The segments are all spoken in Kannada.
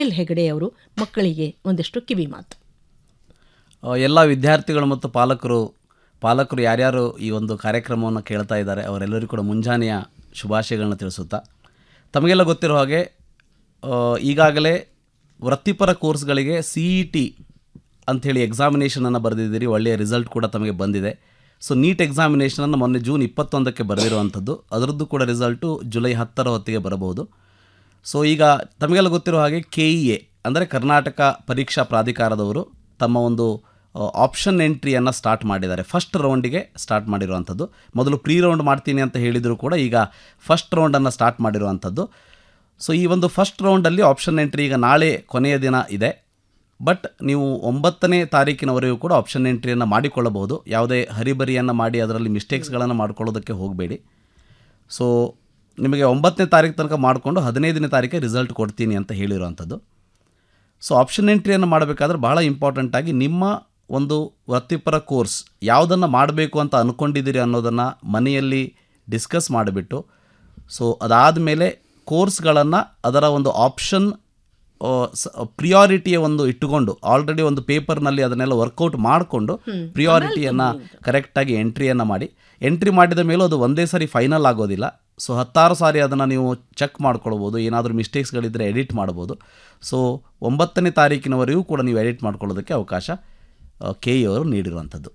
ಎಲ್ ಹೆಗಡೆ ಅವರು ಮಕ್ಕಳಿಗೆ ಒಂದಿಷ್ಟು ಕಿವಿ ಮಾತು ಎಲ್ಲ ವಿದ್ಯಾರ್ಥಿಗಳು ಮತ್ತು ಪಾಲಕರು ಪಾಲಕರು ಯಾರ್ಯಾರು ಈ ಒಂದು ಕಾರ್ಯಕ್ರಮವನ್ನು ಕೇಳ್ತಾ ಇದ್ದಾರೆ ಅವರೆಲ್ಲರಿಗೂ ಕೂಡ ಮುಂಜಾನೆಯ ಶುಭಾಶಯಗಳನ್ನ ತಿಳಿಸುತ್ತಾ ತಮಗೆಲ್ಲ ಗೊತ್ತಿರೋ ಹಾಗೆ ಆ, ಈಗಾಗಲೇ ವೃತ್ತಿಪರ ಕೋರ್ಸ್ಗಳಿಗೆ ಸಿ ಇ ಟಿ ಅಂಥೇಳಿ ಎಕ್ಸಾಮಿನೇಷನನ್ನು ಬರೆದಿದ್ದೀರಿ ಒಳ್ಳೆಯ ರಿಸಲ್ಟ್ ಕೂಡ ತಮಗೆ ಬಂದಿದೆ ಸೊ ನೀಟ್ ಎಕ್ಸಾಮಿನೇಷನನ್ನು ಮೊನ್ನೆ ಜೂನ್ ಇಪ್ಪತ್ತೊಂದಕ್ಕೆ ಬರೆದಿರುವಂಥದ್ದು ಅದರದ್ದು ಕೂಡ ರಿಸಲ್ಟು ಜುಲೈ ಹತ್ತರ ಹೊತ್ತಿಗೆ ಬರಬಹುದು ಸೊ ಈಗ ತಮಗೆಲ್ಲ ಗೊತ್ತಿರೋ ಹಾಗೆ ಕೆ ಇ ಎ ಅಂದರೆ ಕರ್ನಾಟಕ ಪರೀಕ್ಷಾ ಪ್ರಾಧಿಕಾರದವರು ತಮ್ಮ ಒಂದು ಆಪ್ಷನ್ ಎಂಟ್ರಿಯನ್ನು ಸ್ಟಾರ್ಟ್ ಮಾಡಿದ್ದಾರೆ ಫಸ್ಟ್ ರೌಂಡಿಗೆ ಸ್ಟಾರ್ಟ್ ಮಾಡಿರುವಂಥದ್ದು ಮೊದಲು ಪ್ರೀ ರೌಂಡ್ ಮಾಡ್ತೀನಿ ಅಂತ ಹೇಳಿದರೂ ಕೂಡ ಈಗ ಫಸ್ಟ್ ರೌಂಡನ್ನು ಸ್ಟಾರ್ಟ್ ಮಾಡಿರುವಂಥದ್ದು ಸೊ ಈ ಒಂದು ಫಸ್ಟ್ ರೌಂಡಲ್ಲಿ ಆಪ್ಷನ್ ಎಂಟ್ರಿ ಈಗ ನಾಳೆ ಕೊನೆಯ ದಿನ ಇದೆ ಬಟ್ ನೀವು ಒಂಬತ್ತನೇ ತಾರೀಕಿನವರೆಗೂ ಕೂಡ ಆಪ್ಷನ್ ಎಂಟ್ರಿಯನ್ನು ಮಾಡಿಕೊಳ್ಳಬಹುದು ಯಾವುದೇ ಹರಿಬರಿಯನ್ನು ಮಾಡಿ ಅದರಲ್ಲಿ ಮಿಸ್ಟೇಕ್ಸ್ಗಳನ್ನು ಮಾಡ್ಕೊಳ್ಳೋದಕ್ಕೆ ಹೋಗಬೇಡಿ ಸೊ ನಿಮಗೆ ಒಂಬತ್ತನೇ ತಾರೀಕು ತನಕ ಮಾಡಿಕೊಂಡು ಹದಿನೈದನೇ ತಾರೀಕಿಗೆ ರಿಸಲ್ಟ್ ಕೊಡ್ತೀನಿ ಅಂತ ಹೇಳಿರುವಂಥದ್ದು ಸೊ ಆಪ್ಷನ್ ಎಂಟ್ರಿಯನ್ನು ಮಾಡಬೇಕಾದ್ರೆ ಬಹಳ ಇಂಪಾರ್ಟೆಂಟಾಗಿ ನಿಮ್ಮ ಒಂದು ವೃತ್ತಿಪರ ಕೋರ್ಸ್ ಯಾವುದನ್ನು ಮಾಡಬೇಕು ಅಂತ ಅಂದ್ಕೊಂಡಿದ್ದೀರಿ ಅನ್ನೋದನ್ನು ಮನೆಯಲ್ಲಿ ಡಿಸ್ಕಸ್ ಮಾಡಿಬಿಟ್ಟು ಸೊ ಅದಾದಮೇಲೆ ಕೋರ್ಸ್ಗಳನ್ನು ಅದರ ಒಂದು ಆಪ್ಷನ್ ಪ್ರಿಯಾರಿಟಿಯ ಒಂದು ಇಟ್ಟುಕೊಂಡು ಆಲ್ರೆಡಿ ಒಂದು ಪೇಪರ್ನಲ್ಲಿ ಅದನ್ನೆಲ್ಲ ವರ್ಕೌಟ್ ಮಾಡಿಕೊಂಡು ಪ್ರಿಯಾರಿಟಿಯನ್ನು ಕರೆಕ್ಟಾಗಿ ಎಂಟ್ರಿಯನ್ನು ಮಾಡಿ ಎಂಟ್ರಿ ಮಾಡಿದ ಮೇಲೂ ಅದು ಒಂದೇ ಸಾರಿ ಫೈನಲ್ ಆಗೋದಿಲ್ಲ ಸೊ ಹತ್ತಾರು ಸಾರಿ ಅದನ್ನು ನೀವು ಚೆಕ್ ಮಾಡ್ಕೊಳ್ಬೋದು ಏನಾದರೂ ಮಿಸ್ಟೇಕ್ಸ್ಗಳಿದ್ದರೆ ಎಡಿಟ್ ಮಾಡ್ಬೋದು ಸೊ ಒಂಬತ್ತನೇ ತಾರೀಕಿನವರೆಗೂ ಕೂಡ ನೀವು ಎಡಿಟ್ ಮಾಡ್ಕೊಳ್ಳೋದಕ್ಕೆ ಅವಕಾಶ ಕೆ ಇ ಅವರು ನೀಡಿರುವಂಥದ್ದು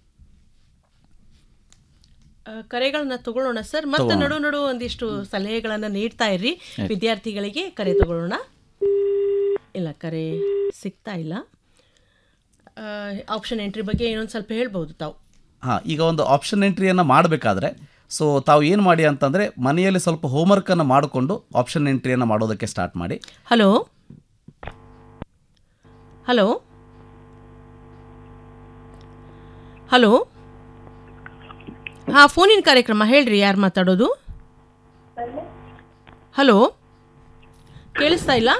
ಆ, ಕರೆಗಳನ್ನ ತಗೊಳ್ಳೋಣ ಸರ್ ಮತ್ತೆ ನಡು ನಡು ಒಂದಿಷ್ಟು ಸಲಹೆಗಳನ್ನ ನೀಡ್ತಾ ಇರ್ರಿ ವಿದ್ಯಾರ್ಥಿಗಳಿಗೆ ಕರೆ ತಗೊಳ್ಳೋಣ ಇಲ್ಲ ಕರೆ ಸಿಗ್ತಾ ಇಲ್ಲ ಆಪ್ಷನ್ ಎಂಟ್ರಿ ಬಗ್ಗೆ ಇನ್ನೊಂದು ಸ್ವಲ್ಪ ಹೇಳ್ಬೋದು ತಾವು ಹಾಂ ಈಗ ಒಂದು ಆಪ್ಷನ್ ಎಂಟ್ರಿಯನ್ನು ಮಾಡಬೇಕಾದ್ರೆ ಸೊ ತಾವು ಏನು ಮಾಡಿ ಅಂತಂದರೆ ಮನೆಯಲ್ಲಿ ಸ್ವಲ್ಪ ಹೋಮ್ವರ್ಕನ್ನು ಮಾಡಿಕೊಂಡು ಆಪ್ಷನ್ ಎಂಟ್ರಿಯನ್ನು ಮಾಡೋದಕ್ಕೆ ಸ್ಟಾರ್ಟ್ ಮಾಡಿ ಹಲೋ ಹಲೋ ಹಲೋ ಹಾಂ ಫೋನಿನ ಕಾರ್ಯಕ್ರಮ ಹೇಳ್ರಿ ಯಾರು ಮಾತಾಡೋದು ಹಲೋ ಕೇಳಿಸ್ತಾ ಇಲ್ಲ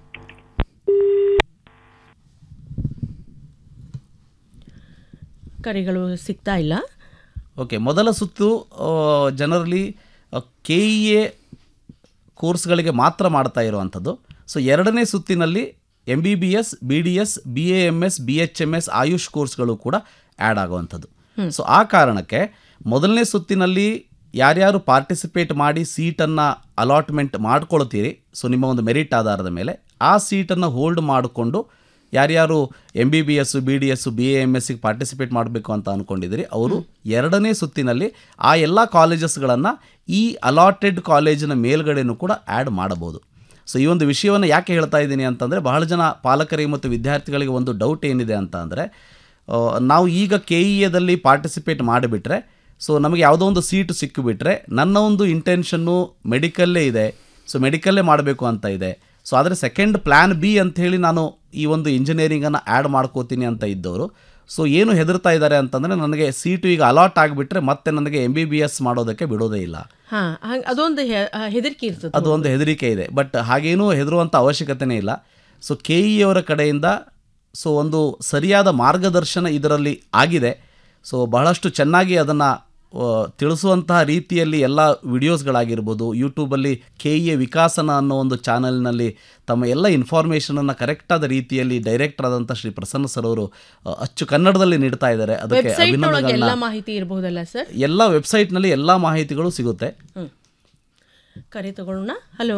ಕರೆಗಳು ಸಿಗ್ತಾ ಇಲ್ಲ ಓಕೆ ಮೊದಲ ಸುತ್ತು ಜನರಲಿ ಕೆ ಇ ಎ ಕೋರ್ಸ್ಗಳಿಗೆ ಮಾತ್ರ ಮಾಡ್ತಾ ಇರುವಂಥದ್ದು ಸೊ ಎರಡನೇ ಸುತ್ತಿನಲ್ಲಿ M B B S B D S B A M S B H M S AYUSH ಕೋರ್ಸ್ಗಳು ಕೂಡ ಆ್ಯಡ್ ಆಗುವಂಥದ್ದು ಸೊ ಆ ಕಾರಣಕ್ಕೆ ಮೊದಲನೇ ಸುತ್ತಿನಲ್ಲಿ ಯಾರ್ಯಾರು ಪಾರ್ಟಿಸಿಪೇಟ್ ಮಾಡಿ ಸೀಟನ್ನು ಅಲಾಟ್ಮೆಂಟ್ ಮಾಡ್ಕೊಳ್ತೀರಿ ಸೊ ನಿಮ್ಮ ಒಂದು ಮೆರಿಟ್ ಆಧಾರದ ಮೇಲೆ ಆ ಸೀಟನ್ನು ಹೋಲ್ಡ್ ಮಾಡಿಕೊಂಡು ಯಾರ್ಯಾರು M B B S B D S B A M ಎಸ್ಸಿಗೆ ಪಾರ್ಟಿಸಿಪೇಟ್ ಮಾಡಬೇಕು ಅಂತ ಅಂದ್ಕೊಂಡಿದ್ದೀರಿ ಅವರು ಎರಡನೇ ಸುತ್ತಿನಲ್ಲಿ ಆ ಎಲ್ಲ ಕಾಲೇಜಸ್ಗಳನ್ನು ಈ ಅಲಾಟೆಡ್ ಕಾಲೇಜಿನ ಮೇಲ್ಗಡೆನೂ ಕೂಡ ಆ್ಯಡ್ ಮಾಡಬಹುದು ಸೊ ಈ ಒಂದು ವಿಷಯವನ್ನು ಯಾಕೆ ಹೇಳ್ತಾ ಇದ್ದೀನಿ ಅಂತಂದರೆ ಬಹಳ ಜನ ಪಾಲಕರಿಗೆ ಮತ್ತು ವಿದ್ಯಾರ್ಥಿಗಳಿಗೆ ಒಂದು ಡೌಟ್ ಏನಿದೆ ಅಂತ ಅಂದರೆ ನಾವು ಈಗ ಕೆ ಇ ಎದಲ್ಲಿ ಪಾರ್ಟಿಸಿಪೇಟ್ ಮಾಡಿಬಿಟ್ರೆ ಸೊ ನಮಗೆ ಯಾವುದೋ ಒಂದು ಸೀಟು ಸಿಕ್ಕಿಬಿಟ್ರೆ ನನ್ನ ಒಂದು ಇಂಟೆನ್ಷನ್ನು ಮೆಡಿಕಲ್ಲೇ ಇದೆ ಸೊ ಮೆಡಿಕಲ್ಲೇ ಮಾಡಬೇಕು ಅಂತ ಇದೆ ಸೊ ಆದರೆ ಸೆಕೆಂಡ್ ಪ್ಲ್ಯಾನ್ ಬಿ ಅಂಥೇಳಿ ನಾನು ಈ ಒಂದು ಇಂಜಿನಿಯರಿಂಗನ್ನು ಆ್ಯಡ್ ಮಾಡ್ಕೋತೀನಿ ಅಂತ ಇದ್ದವರು ಸೊ ಏನು ಹೆದರ್ತಾ ಇದ್ದಾರೆ ಅಂತಂದರೆ ನನಗೆ ಸೀಟು ಈಗ ಅಲಾಟ್ ಆಗಿಬಿಟ್ರೆ ಮತ್ತೆ ನನಗೆ ಎಮ್ ಬಿ ಬಿ ಎಸ್ ಮಾಡೋದಕ್ಕೆ ಬಿಡೋದೇ ಇಲ್ಲ ಹಾ ಹಂಗ್- ಅದೊಂದು ಹೆ- ಆ, ಹೆದರಿಕೆ ಇರ್ತದೆ ಅದು ಒಂದು ಹೆದರಿಕೆ ಇದೆ ಬಟ್ ಹಾಗೇನೂ ಹೆದರುವಂಥ ಅವಶ್ಯಕತೆನೇ ಇಲ್ಲ ಸೊ ಕೆ ಇ ಅವರ ಕಡೆಯಿಂದ ಸೊ ಒಂದು ಸರಿಯಾದ ಮಾರ್ಗದರ್ಶನ ಇದರಲ್ಲಿ ಆಗಿದೆ ಸೊ ಬಹಳಷ್ಟು ಚೆನ್ನಾಗಿ ಅದನ್ನು ತಿಳಿಸುವಂತಹ ರೀತಿಯಲ್ಲಿ ಎಲ್ಲ ವಿಡಿಯೋಸ್ಗಳಾಗಿರ್ಬೋದು ಯೂಟ್ಯೂಬಲ್ಲಿ ಕೆ ಇ ಎ ವಿಕಾಸನ ಅನ್ನೋ ಒಂದು ಚಾನಲ್ನಲ್ಲಿ ತಮ್ಮ ಎಲ್ಲ ಇನ್ಫಾರ್ಮೇಷನನ್ನು ಕರೆಕ್ಟಾದ ರೀತಿಯಲ್ಲಿ ಡೈರೆಕ್ಟರ್ ಆದಂಥ ಶ್ರೀ ಪ್ರಸನ್ನ ಸರ್ ಅವರು ಅ, ಅಚ್ಚು ಕನ್ನಡದಲ್ಲಿ ನೀಡ್ತಾ ಇದ್ದಾರೆ ಅದಕ್ಕೆ ವೆಬ್ಸೈಟ್ ಒಳಗೆ ಅಭಿನಂದನೆಗಳನ್ನ ಎಲ್ಲ ಮಾಹಿತಿ ಇರಬಹುದಲ್ಲ ಸರ್ ಎಲ್ಲ ವೆಬ್ಸೈಟ್ನಲ್ಲಿ ಎಲ್ಲ ಮಾಹಿತಿಗಳು ಸಿಗುತ್ತೆ ಹ್ಮ್ ಕರೆ ತಗೊಳ್ಳೋಣ ಹಲೋ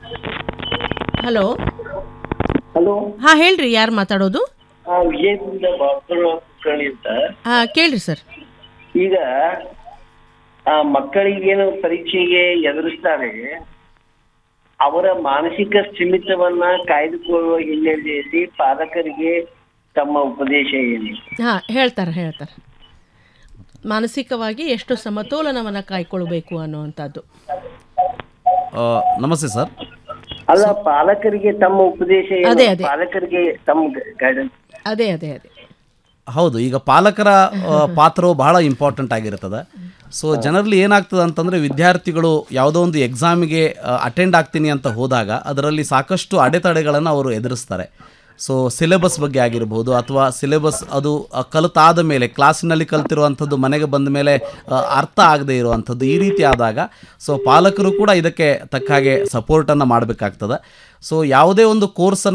ಹಲೋ ಹಲೋ ಹಾ ಹೇಳ್ರಿ ಯಾರು ಮಾತಾಡೋದು ಆ ವಿಜಯಪುರದ ಬಾಬುರ ಕುಲಕರ್ಣಿ ಅಂತ ಹಾ ಕೇಳ್ರಿ ಸರ್ ಈಗ ಆ ಮಕ್ಕಳಿಗೇನು ಪರೀಕ್ಷೆಗೆ ಎದುರಿಸ್ತಾರೆ ಅವರ ಮಾನಸಿಕ ಸ್ಥಿಮಿತವನ್ನ ಕಾಯ್ದುಕೊಳ್ಳುವ ಹಿನ್ನೆಲೆಯಲ್ಲಿ ಪಾಲಕರಿಗೆ ತಮ್ಮ ಉಪದೇಶ ಏನು ಹಾ ಹೇಳ್ತಾರೆ ಹೇಳ್ತಾರೆ ಮಾನಸಿಕವಾಗಿ ಎಷ್ಟು ಸಮತೋಲನವನ್ನು ಕಾಯ್ಕೊಳ್ಬೇಕು ಅನ್ನುವಂಥದ್ದು ಆ, ನಮಸ್ತೆ ಸರ್ ಅಲ್ಲ ಪಾಲಕರಿಗೆ ತಮ್ಮ ಉಪದೇಶ ಏನು? ಅದೇ, ಅದೇ. ಪಾಲಕರಿಗೆ ತಮ್ಮ ಗೈಡೆನ್ಸ್ ಅದೇ ಅದೇ ಅದೇ ಹೌದು ಈಗ ಪಾಲಕರ ಆ, ಪಾತ್ರವು ಬಹಳ ಇಂಪಾರ್ಟೆಂಟ್ ಆಗಿರ್ತದೆ ಸೊ ಜನರಲಿ ಏನಾಗ್ತದೆ ಅಂತಂದರೆ ವಿದ್ಯಾರ್ಥಿಗಳು ಯಾವುದೋ ಒಂದು ಎಕ್ಸಾಮಿಗೆ ಅಟೆಂಡ್ ಆಗ್ತೀನಿ ಅಂತ ಹೋದಾಗ ಅದರಲ್ಲಿ ಸಾಕಷ್ಟು ಅಡೆತಡೆಗಳನ್ನು ಅವರು ಎದುರಿಸ್ತಾರೆ ಸೊ ಸಿಲೆಬಸ್ ಬಗ್ಗೆ ಆಗಿರ್ಬೋದು ಅಥವಾ ಸಿಲೆಬಸ್ ಅದು ಆ, ಕಲಿತಾದ ಮೇಲೆ ಕ್ಲಾಸಿನಲ್ಲಿ ಕಲ್ತಿರುವಂಥದ್ದು ಮನೆಗೆ ಬಂದ ಮೇಲೆ ಆ, ಅರ್ಥ ಆಗದೆ ಇರುವಂಥದ್ದು ಈ ರೀತಿ ಆದಾಗ ಸೊ ಪಾಲಕರು ಕೂಡ ಇದಕ್ಕೆ ತಕ್ಕ ಹಾಗೆ ಸಪೋರ್ಟನ್ನು ಮಾಡಬೇಕಾಗ್ತದೆ ಸೊ ಯಾವುದೇ ಒಂದು ಕೋರ್ಸನ್ನು